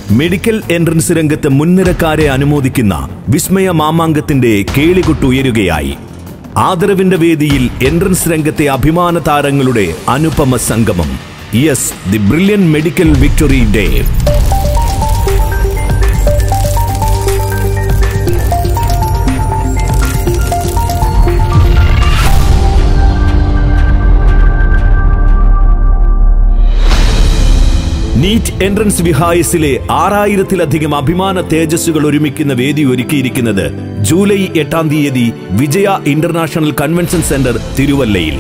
medical entrance രംഗത്ത് മുൻനിരക്കാരെ അനുമോദിക്കുന്ന വിസ്മയ മാമാങ്കത്തിന്റെ കേളികൊട്ടുയരുകയായി ആദരവിന്റെ വേദിയിൽ entrance രംഗത്തെ അഭിമാന താരങ്ങളുടെ അനുപമ സംഗമം yes the brilliant medical victory day NEET entrance വിഹായസിലെ ആറായിരത്തിലധികം അഭിമാന തേജസ്സുകൾ ഒരുമിക്കുന്ന വേദി ഒരുക്കിയിരിക്കുന്നത് ജൂലൈ എട്ടാം തീയതി വിജയ ഇന്റർനാഷണൽ കൺവെൻഷൻ സെന്റർ തിരുവല്ലയിൽ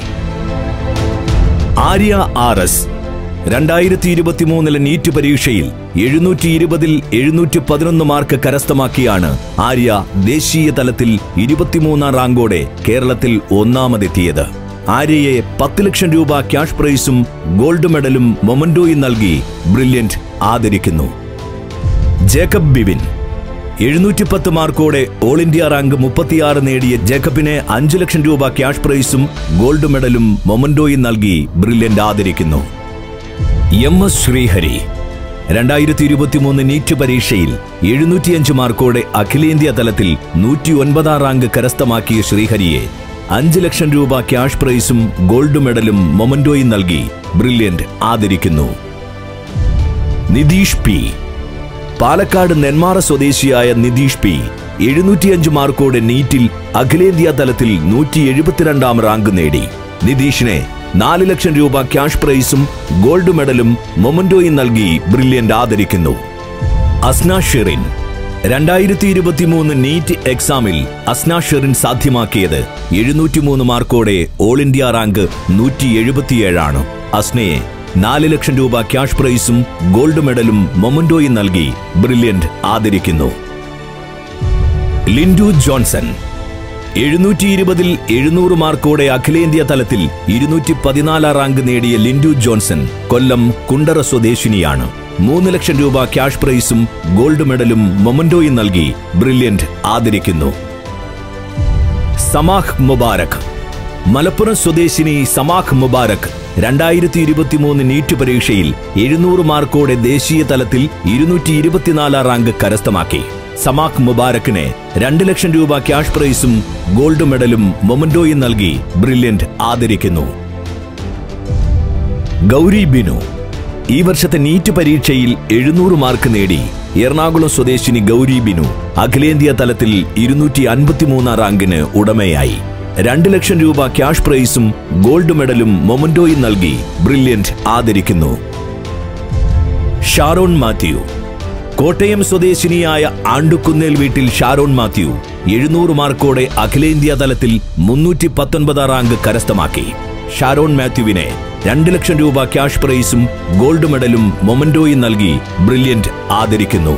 ആര്യ ആർ എസ് രണ്ടായിരത്തി ഇരുപത്തിമൂന്നിലെ നീറ്റ് പരീക്ഷയിൽ എഴുന്നൂറ്റി ഇരുപതിൽ എഴുന്നൂറ്റി പതിനൊന്ന് മാർക്ക് കരസ്ഥമാക്കിയാണ് ആര്യ ദേശീയ തലത്തിൽ ഇരുപത്തിമൂന്നാം റാങ്കോടെ കേരളത്തിൽ ഒന്നാമതെത്തിയത് ആര്യയെ പത്ത് ലക്ഷം രൂപ ക്യാഷ് പ്രൈസും ഗോൾഡ് മെഡലും മൊമന്റോയും നൽകി ബ്രില്യന്റ് ആദരിക്കുന്നു ജേക്കബ് ബിബിൻ എഴുന്നൂറ്റി പത്ത് മാർക്കോടെ ഓൾ ഇന്ത്യ റാങ്ക് മുപ്പത്തിയാറ് നേടിയ ജേക്കബിനെ അഞ്ചു ലക്ഷം രൂപ ക്യാഷ് പ്രൈസും ഗോൾഡ് മെഡലും മൊമന്റോയും നൽകി ബ്രില്യന്റ് ആദരിക്കുന്നു എം എസ് ശ്രീഹരി രണ്ടായിരത്തി ഇരുപത്തിമൂന്ന് നീറ്റ് പരീക്ഷയിൽ എഴുന്നൂറ്റിയഞ്ച് മാർക്കോടെ അഖിലേന്ത്യാ തലത്തിൽ നൂറ്റി ഒൻപതാം റാങ്ക് കരസ്ഥമാക്കിയ ശ്രീഹരിയെ അഞ്ച് ലക്ഷം രൂപ ക്യാഷ് പ്രൈസും ഗോൾഡ് മെഡലും മൊമന്റോയും നൽകി ബ്രില്യന്റ് ആദരിക്കുന്നു നിതീഷ് പി പാലക്കാട് നെന്മാറ സ്വദേശിയായ നിതീഷ് പി എഴുന്നൂറ്റിയഞ്ച് മാർക്കോടെ നീറ്റിൽ അഖിലേന്ത്യാ തലത്തിൽ നൂറ്റി എഴുപത്തിരണ്ടാം റാങ്ക് നേടി നിതീഷിനെ നാല് ലക്ഷം രൂപ ക്യാഷ് പ്രൈസും ഗോൾഡ് മെഡലും മൊമന്റോയും നൽകി ബ്രില്യന്റ് ആദരിക്കുന്നു അസ്ന ഷെറിൻ രണ്ടായിരത്തി ഇരുപത്തിമൂന്ന് നീറ്റ് എക്സാമിൽ അസ്ന ഷെറിൻ സാധ്യമാക്കിയത് എഴുന്നൂറ്റിമൂന്ന് മാർക്കോടെ ഓൾ ഇന്ത്യ റാങ്ക് നൂറ്റി എഴുപത്തിയേഴാണ് അസ്നയെ നാല് ലക്ഷം രൂപ ക്യാഷ് പ്രൈസും ഗോൾഡ് മെഡലും മൊമന്റോയും നൽകി ബ്രില്യന്റ് ആദരിക്കുന്നു ലിൻഡു ജോൺസൺ എഴുന്നൂറ്റി ഇരുപതിൽ എഴുന്നൂറ് മാർക്കോടെ അഖിലേന്ത്യാ തലത്തിൽ ഇരുന്നൂറ്റി പതിനാലാം റാങ്ക് നേടിയ ലിൻഡു ജോൺസൺ കൊല്ലം കുണ്ടറ സ്വദേശിനിയാണ് മൂന്ന് ലക്ഷം രൂപ ക്യാഷ് പ്രൈസും ഗോൾഡ് മെഡലും മൊമന്റോയും നൽകി ബ്രില്യന്റ് ആദരിക്കുന്നു സമാഹ് മുബാരക് മലപ്പുറം സ്വദേശിനി സമാഹ് മുബാരക് രണ്ടായിരത്തി ഇരുപത്തിമൂന്ന് നീറ്റ് പരീക്ഷയിൽ എഴുന്നൂറ് മാർക്കോടെ ദേശീയ തലത്തിൽ ഇരുന്നൂറ്റി ഇരുപത്തിനാലാം റാങ്ക് കരസ്ഥമാക്കി സമാഖ് മുബാരക്കിനെ രണ്ട് ലക്ഷം രൂപ ക്യാഷ് പ്രൈസും ഗോൾഡ് മെഡലും മൊമന്റോയും നൽകി ബ്രില്യന്റ് ആദരിക്കുന്നു ഗൗരി ബിനു ഈ വർഷത്തെ നീറ്റ് പരീക്ഷയിൽ എഴുന്നൂറ് മാർക്ക് നേടി എറണാകുളം സ്വദേശിനി ഗൗരി ബിനു അഖിലേന്ത്യാ തലത്തിൽ ഇരുന്നൂറ്റി അൻപത്തിമൂന്നാം റാങ്കിന് ഉടമയായി രണ്ട് ലക്ഷം രൂപ ക്യാഷ് പ്രൈസും ഗോൾഡ് മെഡലും മൊമന്റോയും നൽകി ബ്രില്യന്റ് ആദരിക്കുന്നു ഷാരോൺ മാത്യു കോട്ടയം സ്വദേശിനിയായ ആണ്ടുകുന്നേൽ വീട്ടിൽ ഷാരോൺ മാത്യു എഴുന്നൂറ് മാർക്കോടെ അഖിലേന്ത്യാ തലത്തിൽ മുന്നൂറ്റി പത്തൊൻപതാം റാങ്ക് കരസ്ഥമാക്കി ഷാരോൺ മാത്യുവിനെ രണ്ട് ലക്ഷം രൂപ ക്യാഷ് പ്രൈസും ഗോൾഡ് മെഡലും മൊമന്റോയും നൽകി ബ്രില്യന്റ് ആദരിക്കുന്നു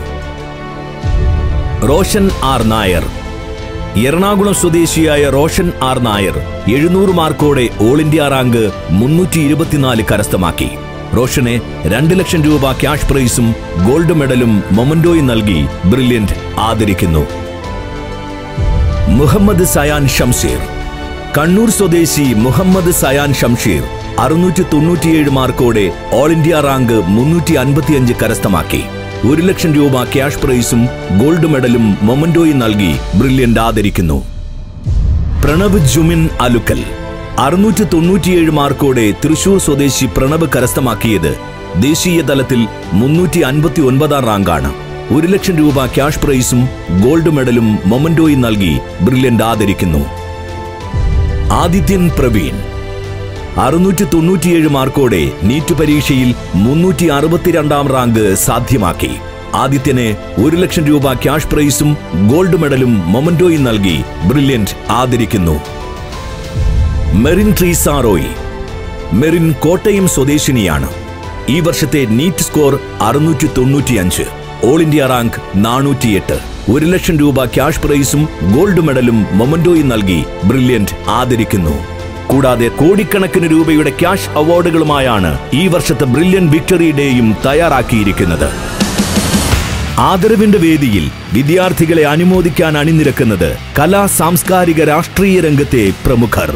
റോഷൻ ആർ നായർ എറണാകുളം സ്വദേശിയായ റോഷൻ ആർ നായർ എഴുന്നൂറ് മാർക്കോടെ ഓൾ ഇന്ത്യ റാങ്ക് മുന്നൂറ്റി ഇരുപത്തിനാല് കരസ്ഥമാക്കി റോഷനെ രണ്ട് ലക്ഷം രൂപ ക്യാഷ് പ്രൈസും ഗോൾഡ് മെഡലും മൊമന്റോയും നൽകി ബ്രില്യന്റ് ആദരിക്കുന്നു മുഹമ്മദ് സയാൻ ഷംഷീർ കണ്ണൂർ സ്വദേശി മുഹമ്മദ് സയാൻ ഷംഷീർ അറുന്നൂറ്റി തൊണ്ണൂറ്റിയേഴ് മാർക്കോടെ ഓൾ ഇന്ത്യ റാങ്ക് മുന്നൂറ്റി അൻപത്തിയഞ്ച് കരസ്ഥമാക്കി ഒരു ലക്ഷം രൂപ ക്യാഷ് പ്രൈസും ഗോൾഡ് മെഡലും മൊമന്റോയും നൽകി ബ്രില്യന്റ് ആദരിക്കുന്നു പ്രണവ് ജുമിൻ അലുക്കൽ അറുന്നൂറ്റി തൊണ്ണൂറ്റിയേഴ് മാർക്കോടെ തൃശൂർ സ്വദേശി പ്രണവ് കരസ്ഥമാക്കിയത് ദേശീയ തലത്തിൽ മുന്നൂറ്റി അൻപത്തി ഒൻപതാം റാങ്കാണ് ഒരു ലക്ഷം രൂപ ക്യാഷ് പ്രൈസും ഗോൾഡ് മെഡലും മൊമന്റോയും നൽകി ബ്രില്യന്റ് ആദരിക്കുന്നു ആദിത്യൻ പ്രവീൺ അറുന്നൂറ്റി തൊണ്ണൂറ്റിയേഴ് മാർക്കോടെ നീറ്റ് പരീക്ഷയിൽ മുന്നൂറ്റി അറുപത്തിരണ്ടാം റാങ്ക് സാധ്യമാക്കി ആദിത്യന് ഒരു ലക്ഷം രൂപ ക്യാഷ് പ്രൈസും ഗോൾഡ് മെഡലും മൊമന്റോയും നൽകി ബ്രില്യന്റ് ആദരിക്കുന്നു മെറിൻ ട്രീസ റോയ് മെറിൻ കോട്ടയം സ്വദേശിനിയാണ് ഈ വർഷത്തെ നീറ്റ് സ്കോർ അറുന്നൂറ്റി തൊണ്ണൂറ്റിയഞ്ച് ഓൾ ഇന്ത്യ റാങ്ക് നാനൂറ്റിയെട്ട് ഒരു ലക്ഷം രൂപ ക്യാഷ് പ്രൈസും ഗോൾഡ് മെഡലും മൊമന്റോയും നൽകി ബ്രില്യന്റ് ആദരിക്കുന്നു കൂടാതെ കോടിക്കണക്കിന് രൂപയുടെ ക്യാഷ് അവാർഡുകളുമായാണ് ഈ വർഷത്തെ ബ്രില്യൻ വിക്ടറി ഡേയും തയ്യാറാക്കിയിരിക്കുന്നത് ആദരവിന്റെ വേദിയിൽ വിദ്യാർത്ഥികളെ അനുമോദിക്കാൻ അണിനിരക്കുന്നത് കലാ സാംസ്കാരിക രാഷ്ട്രീയ രംഗത്തെ പ്രമുഖർ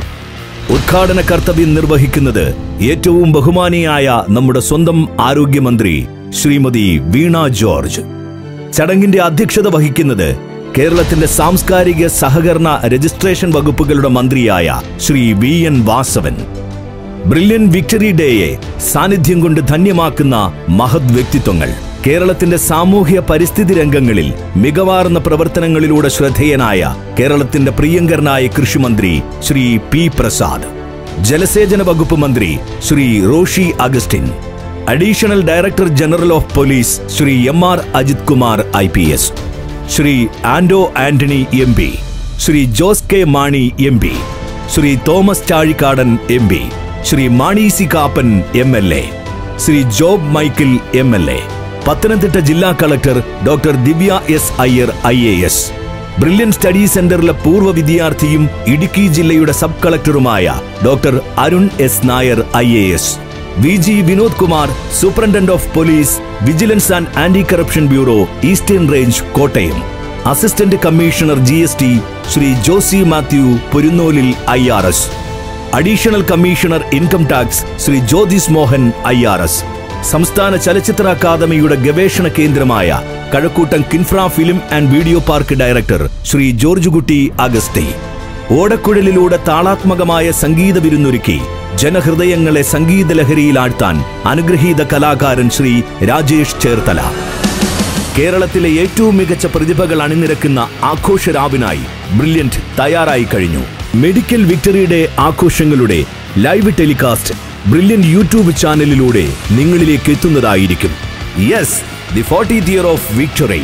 ഉദ്ഘാടന കർത്തവ്യം നിർവഹിക്കുന്നത് ഏറ്റവും ബഹുമാനിയായ നമ്മുടെ സ്വന്തം ആരോഗ്യമന്ത്രി ശ്രീമതി വീണ ജോർജ് ചടങ്ങിന്റെ അധ്യക്ഷത വഹിക്കുന്നത് കേരളത്തിന്റെ സാംസ്കാരിക സഹകരണ രജിസ്ട്രേഷൻ വകുപ്പുകളുടെ മന്ത്രിയായ Shri V N Vasavan brilliant victory ഡേയെ സാന്നിധ്യം കൊണ്ട് ധന്യമാക്കുന്ന മഹത് വ്യക്തിത്വങ്ങൾ കേരളത്തിന്റെ സാമൂഹ്യ പരിസ്ഥിതി രംഗങ്ങളിൽ മികവാർന്ന പ്രവർത്തനങ്ങളിലൂടെ ശ്രദ്ധേയനായ കേരളത്തിന്റെ പ്രിയങ്കരനായ കൃഷിമന്ത്രി ശ്രീ പി പ്രസാദ് ജലസേചന വകുപ്പ് മന്ത്രി Shri Roshi Augustine additional director general of police Shri M R Ajith Kumar I P S Shri Anto Antony M P Shri Jose K Mani M P Shri Thomas Chazhikadan M P Shri Mani C Kappan M L A Shri Job Michael M L A Pathanamthitta ജില്ലാ collector doctor Divya S Iyer I A S brilliant study സെന്ററിലെ പൂർവ്വ വിദ്യാർത്ഥിയും ഇടുക്കി ജില്ലയുടെ sub കളക്ടറുമായ doctor Arun S Nair I A S V G Vinod Kumar superintendent of police vigilance and anti corruption bureau eastern range Kottayam assistant commissioner G S T Shri Josy Mathew പൊരുന്നോലിൽ I R S additional commissioner income tax Shri Jyothis Mohan I R S സംസ്ഥാന ചലച്ചിത്ര അക്കാദമിയുടെ ഗവേഷണ കേന്ദ്രമായ Kazhakkoottam KINFRA film and video park director Shri George Kutty Augusty ഓടക്കുഴലിലൂടെ താളാത്മകമായ സംഗീത വിരുന്നൊരുക്കി ജനഹൃദയങ്ങളെ സംഗീത ലഹരിയിലാഴ്ത്താൻ അനുഗ്രഹീത കലാകാരൻ ശ്രീ രാജേഷ് ചേർത്തല കേരളത്തിലെ ഏറ്റവും മികച്ച പ്രതിഭകൾ അണിനിരക്കുന്ന ആഘോഷരാവിനായി ബ്രില്യന്റ് തയ്യാറായി കഴിഞ്ഞു മെഡിക്കൽ വിക്ടറിയുടെ ആഘോഷങ്ങളുടെ ലൈവ് ടെലികാസ്റ്റ് ബ്രില്യന്റ് യൂട്യൂബ് ചാനലിലൂടെ നിങ്ങളിലേക്ക് എത്തുന്നതായിരിക്കും yes the fortieth year of victory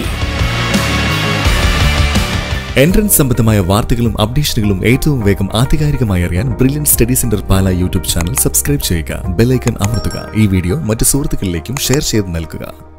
entrance സംബന്ധമായ വാർത്തകളും അപ്ഡേഷനുകളും ഏറ്റവും വേഗം ആധികാരികമായി അറിയാൻ brilliant study centre Pala YouTube channel subscribe ചെയ്യുക ബെല്ലൈക്കൺ അമർത്തുക ഈ വീഡിയോ മറ്റു സുഹൃത്തുക്കളിലേക്കും ഷെയർ ചെയ്ത് നൽകുക